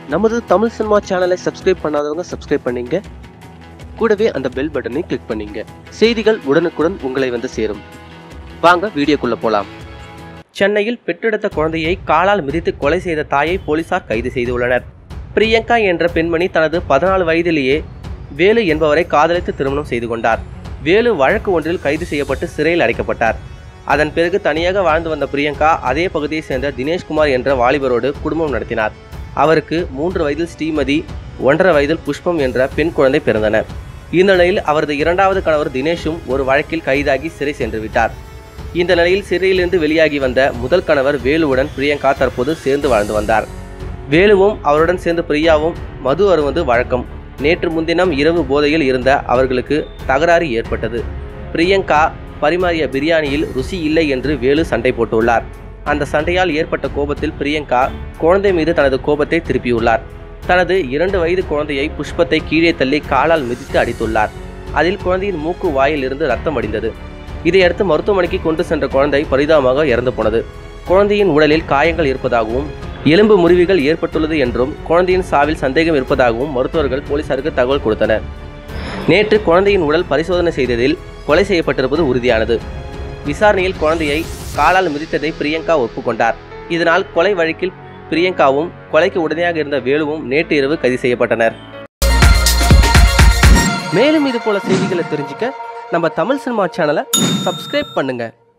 நமது தமிழ் சினிமா சேனலை சப்ஸ்கிரைப் பண்ணாதவங்க சப்ஸ்கிரைப் பண்ணீங்க கூடவே அந்த பெல் பட்டனை கிளிக் பண்ணீங்க செய்திகள் உடனுக்குடன் உங்களை வந்து சேரும் வாங்க வீடியோக்குள்ள போலாம் சென்னையில் பெற்றெடுத்த குழந்தையை காலால் மிதித்து கொலை செய்த தாயை போலீசார் கைது செய்துள்ளனர் பிரியங்கா என்ற பெண்மணி தனது பதினாலு வயதிலேயே வேலு என்பவரை காதலித்து திருமணம் செய்து கொண்டார் வேலு வழக்கு ஒன்றில் கைது செய்யப்பட்டு சிறையில் அடைக்கப்பட்டார் அதன் பிறகு தனியாக வாழ்ந்து வந்த பிரியங்கா அதே பகுதியைச் சேர்ந்த தினேஷ்குமார் என்ற வாலிபரோடு குடும்பம் நடத்தினார் அவருக்கு மூன்று வயதில் ஸ்ரீமதி ஒன்றரை வயதில் புஷ்பம் என்ற பெண் குழந்தை பிறந்தன இந்த நிலையில் அவரது இரண்டாவது கணவர் தினேஷும் ஒரு வழக்கில் கைதாகி சிறை சென்று விட்டார் இந்த நிலையில் சிறையிலிருந்து வெளியாகி வந்த முதல் கணவர் வேலுவுடன் பிரியங்கா தற்போது சேர்ந்து வாழ்ந்து வந்தார் வேலுவும் அவருடன் சேர்ந்து பிரியாவும் மது அருவது வழக்கம் நேற்று முன்தினம் இரவு போதையில் இருந்த அவர்களுக்கு தகராறு ஏற்பட்டது பிரியங்கா பரிமாறிய பிரியாணியில் ருசி இல்லை என்று வேலு சண்டை போட்டுள்ளார் அந்த சண்டையால் ஏற்பட்ட கோபத்தில் பிரியங்கா குழந்தை மீது தனது கோபத்தை திருப்பியுள்ளார் தனது இரண்டு வயது குழந்தையை புஷ்பத்தை கீழே தள்ளி காலால் மிதித்து அடித்துள்ளார் அதில் குழந்தையின் மூக்கு வாயில் இருந்து ரத்தம் வடிந்தது இதையடுத்து மருத்துவமனைக்கு கொண்டு சென்ற குழந்தை பரிதாபமாக இறந்து போனது குழந்தையின் உடலில் காயங்கள் இருப்பதாகவும் எலும்பு முறிவுகள் ஏற்பட்டுள்ளது என்றும் குழந்தையின் சாவில் சந்தேகம் இருப்பதாகவும் மருத்துவர்கள் போலீசாருக்கு தகவல் கொடுத்தனர் நேற்று குழந்தையின் உடல் பரிசோதனை செய்ததில் கொலை செய்யப்பட்டிருப்பது உறுதியானது விசாரணையில் குழந்தையை காலால் மிதித்ததை பிரியங்கா ஒப்புக்கொண்டார் இதனால் கொலை வழக்கில் பிரியங்காவும் கொலைக்கு உடனடியாக இருந்த வேலுவும் நேற்று இரவு கைது செய்யப்பட்டனர் மேலும் இது போல செய்திகளை தெரிஞ்சுக்க நம்ம தமிழ் சினிமா சேனலை சப்ஸ்கிரைப் பண்ணுங்க